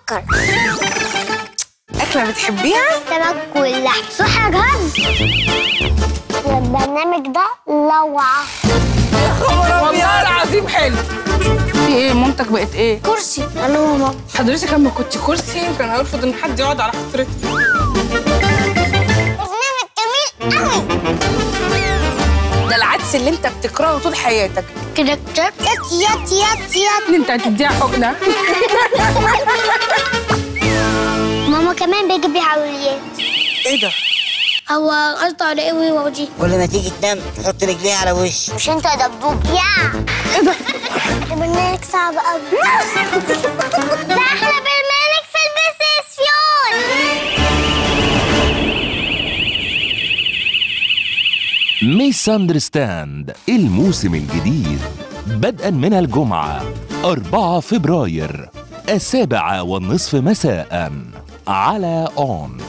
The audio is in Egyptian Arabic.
مسكر أكلة بتحبيها؟ السمك واللحم صح يا جهاز البرنامج ده لوعة والله العظيم حلو في ايه مامتك بقت ايه؟ كرسي انا ماما حضرتك لما كنت كرسي كان هيرفض ان حد يقعد على حضرتك برنامج جميل قوي ده العدس اللي انت بتكرهه طول حياتك كده كده يات يات يات يات اللي انت هتديها حقنه ماما كمان بيجيب لي حلويات ايه ده؟ هو قصده على ايه ويودي كل ما تيجي تنام تحط رجليها على وش مش انت يا دبدوب يا ايه ده؟ ده برنامج صعب قوي ده احلى برنامج في البسيسيون ميس أندرستاند الموسم الجديد بدءا من الجمعة 4 فبراير السابعة والنصف مساء على أون